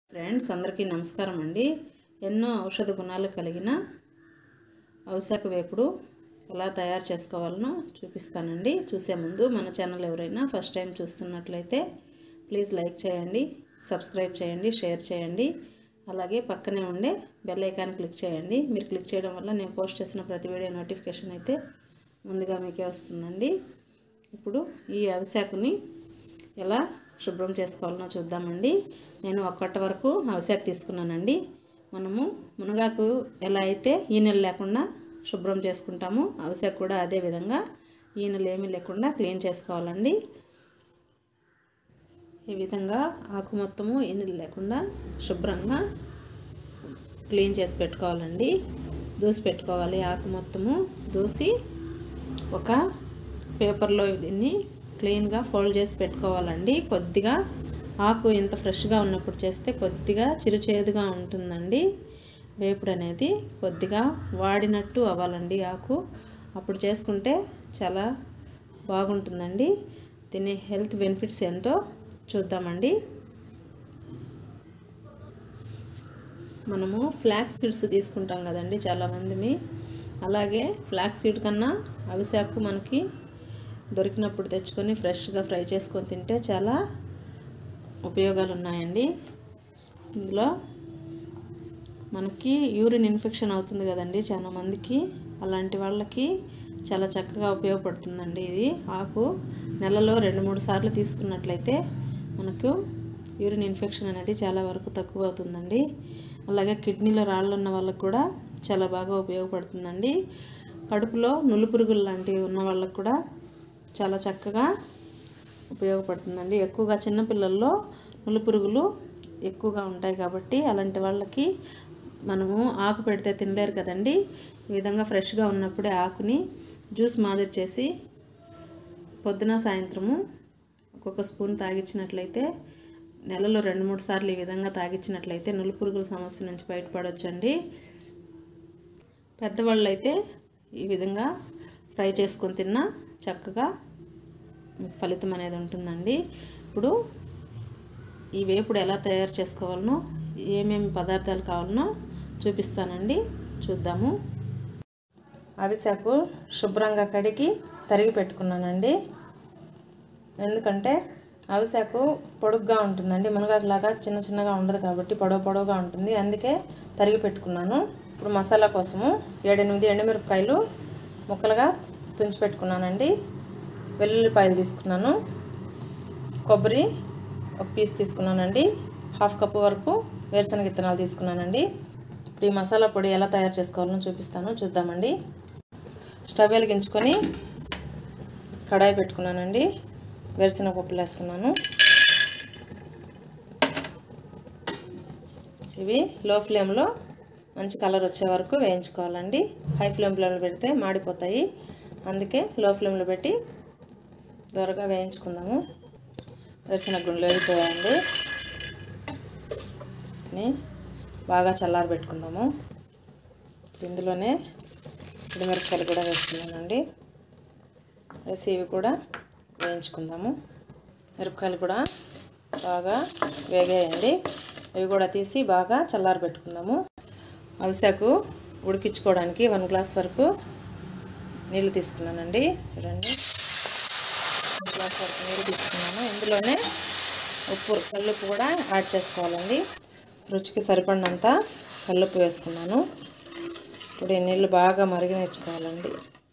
friends అందరికీ నమస్కారం అండి ఎన్నో ఔషధ గుణాలు కలిగిన అవశాక వేపుడు ఎలా తయారు చేసుకోవాలనో చూపిస్తానండి చూసే ముందు మన ఛానల్ ఎవరైనా ఫస్ట్ టైం చూస్తున్నట్లయితే ప్లీజ్ లైక్ చేయండి సబ్స్క్రైబ్ చేయండి షేర్ చేయండి అలాగే పక్కనే ఉండే బెల్ ఐకాన్ క్లిక్ చేయండి మీరు క్లిక్ చేయడం వల్ల నేను పోస్ట్ చేసిన ప్రతి వీడియో నోటిఫికేషన్ అయితే ముందుగా మీకే వస్తుందండి ఇప్పుడు ఈ అవిశాకుని ఎలా శుభ్రం చేసుకోవాలనో చూద్దామండి నేను ఒక్కటి వరకు అవిశాఖ తీసుకున్నానండి మనము మునగాకు ఎలా అయితే ఈనెలు లేకుండా శుభ్రం చేసుకుంటామో అవిశాఖ కూడా అదే విధంగా ఈనెలు ఏమీ లేకుండా క్లీన్ చేసుకోవాలండి ఈ విధంగా ఆకు మొత్తము ఈనెలు లేకుండా శుభ్రంగా క్లీన్ చేసి పెట్టుకోవాలండి దూసి పెట్టుకోవాలి ఆకు మొత్తము దూసి ఒక పేపర్లో దీన్ని క్లీన్గా ఫోల్డ్ చేసి పెట్టుకోవాలండి కొద్దిగా ఆకు ఇంత ఫ్రెష్గా ఉన్నప్పుడు చేస్తే కొద్దిగా చిరుచేదుగా ఉంటుందండి వేపుడు అనేది కొద్దిగా వాడినట్టు అవ్వాలండి ఆకు అప్పుడు చేసుకుంటే చాలా బాగుంటుందండి దీని హెల్త్ బెనిఫిట్స్ ఏంటో చూద్దామండి మనము ఫ్లాక్స్ సీడ్స్ తీసుకుంటాం కదండి చాలామంది అలాగే ఫ్లాక్స్ సీడ్ కన్నా అవిశాకు మనకి దొరికినప్పుడు తెచ్చుకొని ఫ్రెష్గా ఫ్రై చేసుకొని తింటే చాలా ఉపయోగాలు ఉన్నాయండి ఇందులో మనకి యూరిన్ ఇన్ఫెక్షన్ అవుతుంది కదండి చాలా మందికి అలాంటి వాళ్ళకి చాలా చక్కగా ఉపయోగపడుతుందండి ఇది ఆకు నెలలో రెండు మూడు సార్లు తీసుకున్నట్లయితే మనకు యూరిన్ ఇన్ఫెక్షన్ అనేది చాలా వరకు తక్కువ అవుతుందండి అలాగే కిడ్నీలో రాళ్ళు ఉన్న వాళ్ళకు కూడా చాలా బాగా ఉపయోగపడుతుందండి కడుపులో నులు పురుగులు లాంటివి ఉన్న వాళ్ళకు కూడా చాలా చక్కగా ఉపయోగపడుతుందండి ఎక్కువగా చిన్నపిల్లల్లో నులు పురుగులు ఎక్కువగా ఉంటాయి కాబట్టి అలాంటి వాళ్ళకి మనము ఆకు పెడితే తినలేరు కదండి ఈ విధంగా ఫ్రెష్గా ఉన్నప్పుడే ఆకుని జ్యూస్ మాదిరి చేసి పొద్దున సాయంత్రము ఒక్కొక్క స్పూన్ తాగించినట్లయితే నెలలో రెండు మూడు సార్లు ఈ విధంగా తాగించినట్లయితే నులు పురుగుల సమస్య నుంచి బయటపడవచ్చండి పెద్దవాళ్ళు అయితే ఈ విధంగా ఫ్రై చేసుకొని తిన్నా చక్కగా ఫలితం అనేది ఉంటుందండి ఇప్పుడు ఈ వేపుడు ఎలా తయారు చేసుకోవాలనో ఏమేమి పదార్థాలు కావాలనో చూపిస్తానండి చూద్దాము అవిశాకు శుభ్రంగా కడిగి తరిగి పెట్టుకున్నానండి ఎందుకంటే అవిశాకు పొడుగ్గా ఉంటుందండి మునగాకులాగా చిన్న చిన్నగా ఉండదు కాబట్టి పొడవు పొడవుగా ఉంటుంది అందుకే తరిగి పెట్టుకున్నాను ఇప్పుడు మసాలా కోసము ఏడెనిమిది ఎండుమిరపకాయలు ముక్కలుగా తుంచి పెట్టుకున్నానండి వెల్లుల్లిపాయలు తీసుకున్నాను కొబ్బరి ఒక పీస్ తీసుకున్నానండి హాఫ్ కప్పు వరకు వేరుశనగ విత్తనాలు తీసుకున్నానండి ఇప్పుడు ఈ మసాలా పొడి ఎలా తయారు చేసుకోవాలో చూపిస్తాను చూద్దామండి స్టవ్ వెలిగించుకొని కడాయి పెట్టుకున్నానండి వేరుశనగ పప్పులు వేస్తున్నాను ఇవి లో ఫ్లేమ్లో మంచి కలర్ వచ్చే వరకు వేయించుకోవాలండి హై ఫ్లేమ్లో పెడితే మాడిపోతాయి అందుకే లో ఫ్లేమ్లో పెట్టి త్వరగా వేయించుకుందాము వేరుశనగ గుండెలు వేగిపోయాయండి బాగా చల్లారి పెట్టుకుందాము ఇందులోనే మిరపకాయలు కూడా వేసుకున్నానండి వేసి ఇవి కూడా వేయించుకుందాము మిరపకాయలు కూడా బాగా వేగాయండి ఇవి కూడా తీసి బాగా చల్లారి పెట్టుకుందాము అవిశాకు ఉడికించుకోవడానికి వన్ గ్లాస్ వరకు నీళ్ళు తీసుకున్నానండి చూడండి వన్ గ్లాస్ వరకు నీళ్ళు తీసుకున్నాను ఇందులోనే ఉప్పు కల్లుప్పు కూడా యాడ్ చేసుకోవాలండి రుచికి సరిపడినంత కల్లుప్పు వేసుకున్నాను ఇప్పుడు ఈ నీళ్ళు బాగా మరిగినేర్చుకోవాలండి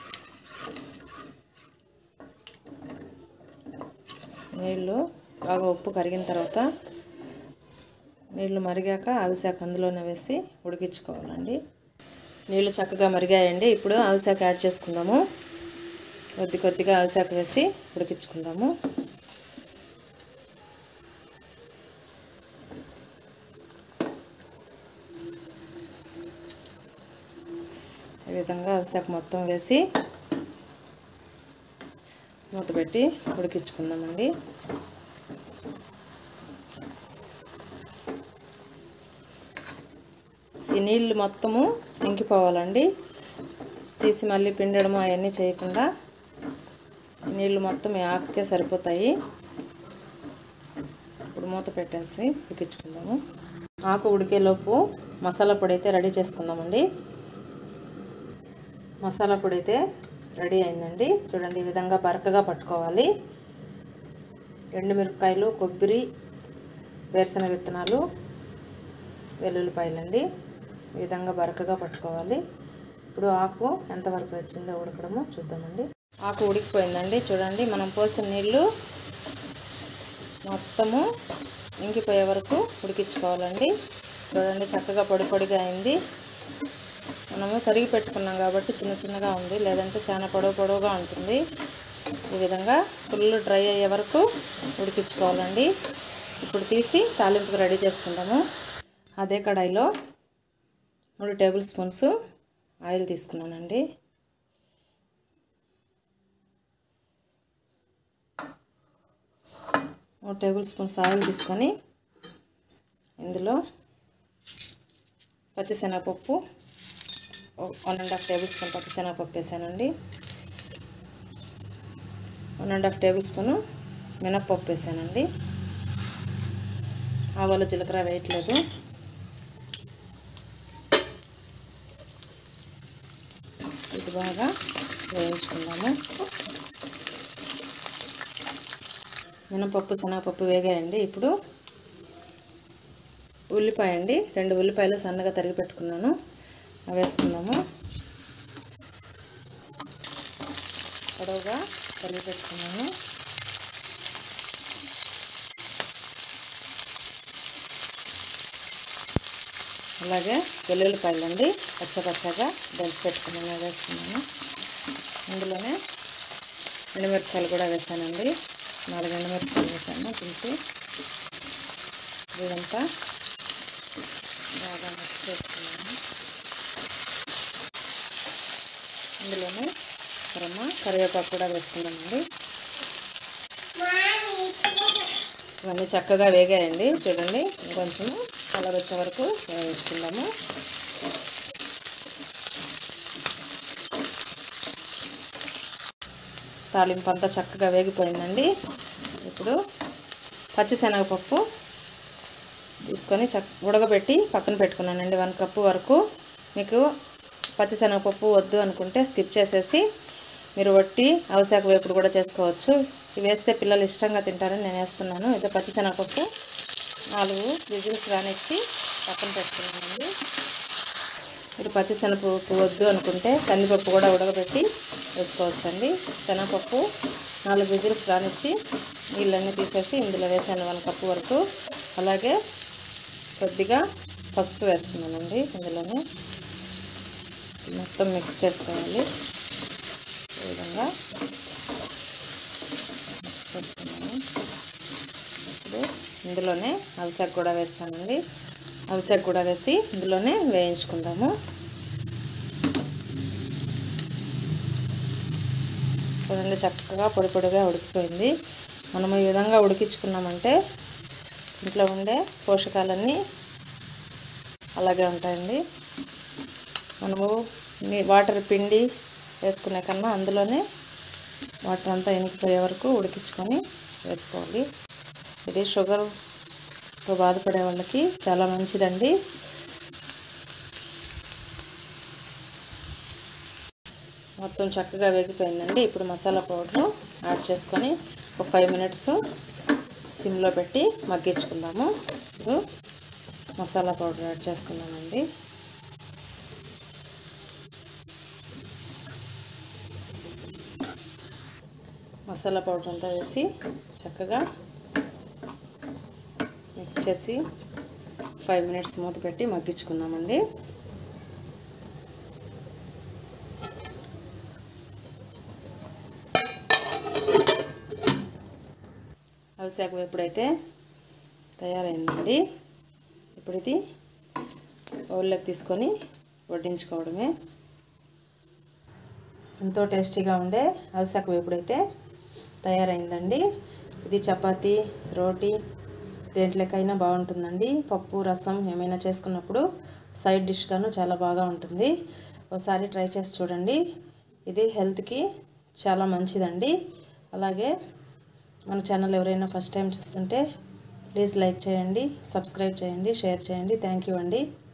నీళ్ళు బాగా ఉప్పు కరిగిన తర్వాత నీళ్ళు మరిగాక అవిశాఖ అందులోనే వేసి ఉడికించుకోవాలండి నీళ్ళు చక్కగా మరిగాయండి ఇప్పుడు అవిశాఖ యాడ్ చేసుకుందాము కొద్ది కొద్దిగా అవిశాఖ వేసి ఉడికించుకుందాము ఈ విధంగా అవిశాఖ మొత్తం వేసి మూత పెట్టి ఉడికించుకుందామండి ఈ నీళ్ళు మొత్తము ఇంకిపోవాలండి తీసి మళ్ళీ పిండడం అవన్నీ చేయకుండా నీళ్ళు మొత్తం ఈ ఆకుకే సరిపోతాయి ఇప్పుడు మూత పెట్టేసి ఉడికించుకుందాము ఆకు ఉడికేలోపు మసాలా పొడి అయితే రెడీ చేసుకుందామండి మసాలా పొడి అయితే రెడీ అయిందండి చూడండి ఈ విధంగా బరకగా పట్టుకోవాలి ఎండుమిరపకాయలు కొబ్బరి వేరుశనగ విత్తనాలు వెల్లుల్లిపాయలండి ఈ విధంగా బరకగా పట్టుకోవాలి ఇప్పుడు ఆకు ఎంతవరకు వచ్చిందో ఉడకడమో చూద్దామండి ఆకు ఉడికిపోయిందండి చూడండి మనం పోసిన నీళ్ళు మొత్తము ఇంకిపోయే వరకు ఉడికించుకోవాలండి చూడండి చక్కగా పొడి పొడిగా అయింది మనము తరిగి పెట్టుకున్నాం కాబట్టి చిన్న చిన్నగా ఉంది లేదంటే చాలా పొడవు పొడవుగా ఉంటుంది ఈ విధంగా ఫుల్ డ్రై అయ్యే వరకు ఉడికించుకోవాలండి ఇప్పుడు తీసి తాలింపుకి రెడీ చేసుకుందాము అదే కడాయిలో మూడు టేబుల్ స్పూన్స్ ఆయిల్ తీసుకున్నానండి మూడు టేబుల్ స్పూన్స్ ఆయిల్ తీసుకొని ఇందులో పచ్చిశనగపప్పు one and half tablespoon పచ్చిశనగపప్పు వేసానండి one and half tablespoon మినప్పప్పు వేసానండి ఆవాలు జీలకర్ర వేయట్లేదు ఇది బాగా వేయించుకుందాము మినపప్పు శనగపప్పు వేగాయండి ఇప్పుడు ఉల్లిపాయ అండి రెండు ఉల్లిపాయలు సన్నగా తరిగి పెట్టుకున్నాను అవి వేసుకున్నాము పొడవుగా తరిగి పెట్టుకున్నాను అలాగే వెల్లుల్లిపాయలు అండి పచ్చపచ్చగా దంచి పెట్టుకున్నాను వేసుకున్నాను ఇందులోనే ఎండుమిరపకాయలు కూడా వేసానండి నాలుగు ఎండుమిరపకాయలు వేసాను తీసి ఇదంతా బాగా మిక్స్ చేసుకున్నాను ఇందులోనే కరమ కరివేపాకు కూడా వేసుకున్నామండి ఇవన్నీ చక్కగా వేగాయండి చూడండి ఇంకొంచెం కలర్ వచ్చే వరకు వేసుకుందాము తాలింపు అంతా చక్కగా వేగిపోయిందండి ఇప్పుడు పచ్చిశనగపప్పు తీసుకొని చక్ ఉడకబెట్టి పక్కన పెట్టుకున్నానండి వన్ కప్పు వరకు మీకు పచ్చిశనగపప్పు వద్దు అనుకుంటే స్కిప్ చేసేసి మీరు వట్టి అవశాక వేపుడు కూడా చేసుకోవచ్చు ఇవి వేస్తే పిల్లలు ఇష్టంగా తింటారని నేను వేస్తున్నాను ఇదే పచ్చిశనగపప్పు నాలుగు విజిల్స్ రానిచ్చి పక్కన పెట్టుకున్నానండి మీరు పచ్చిశనగపప్పు వద్దు అనుకుంటే కందిపప్పు కూడా ఉడకబెట్టి వేసుకోవచ్చండి శనగపప్పు నాలుగు విజిల్స్ రానిచ్చి నీళ్ళన్నీ తీసేసి ఇందులో వేసాను వన్ కప్పు వరకు అలాగే కొద్దిగా పసుపు వేస్తున్నానండి ఇందులోనే మొత్తం మిక్స్ చేసుకోవాలి ఈ విధంగా మిక్స్ చేసుకున్నాను ఇప్పుడు ఇందులోనే అవిసాకు కూడా వేస్తానండి అవిసాకు కూడా వేసి ఇందులోనే వేయించుకుందాము చూడండి చక్కగా పొడి పొడిగా ఉడికిపోయింది మనము ఈ విధంగా ఉడికించుకున్నామంటే ఇంట్లో ఉండే పోషకాలన్నీ అలాగే ఉంటాయండి మనము నీ వాటర్ పిండి వేసుకునే కన్నా అందులోనే వాటర్ అంతా ఎనికిపోయే వరకు ఉడికించుకొని వేసుకోవాలి ఇది షుగర్తో బాధపడే వాళ్ళకి చాలా మంచిదండి మొత్తం చక్కగా వేగిపోయిందండి ఇప్పుడు మసాలా పౌడర్ యాడ్ చేసుకొని ఒక ఫైవ్ మినిట్స్ సిమ్లో పెట్టి మగ్గించుకుందాము ఇప్పుడు మసాలా పౌడర్ యాడ్ చేసుకున్నామండి మసాలా పౌడర్ అంతా వేసి చక్కగా మిక్స్ చేసి ఫైవ్ మినిట్స్ మూత పెట్టి మగ్గించుకుందామండి అవిశాఖ ఎప్పుడైతే తయారైందండి ఇప్పుడు ఇది బౌల్లోకి తీసుకొని వడ్డించుకోవడమే ఎంతో టేస్టీగా ఉండే అవిశాఖ వేపుడైతే తయారైందండి ఇది చపాతీ రోటీ దేంట్లోకైనా బాగుంటుందండి పప్పు రసం ఏమైనా చేసుకున్నప్పుడు సైడ్ డిష్గాను చాలా బాగా ఉంటుంది ఒకసారి ట్రై చేసి చూడండి ఇది హెల్త్కి చాలా మంచిదండి అలాగే మన ఛానల్ ఎవరైనా ఫస్ట్ టైం చూస్తుంటే ప్లీజ్ లైక్ చేయండి సబ్స్క్రైబ్ చేయండి షేర్ చేయండి థ్యాంక్ యూ అండి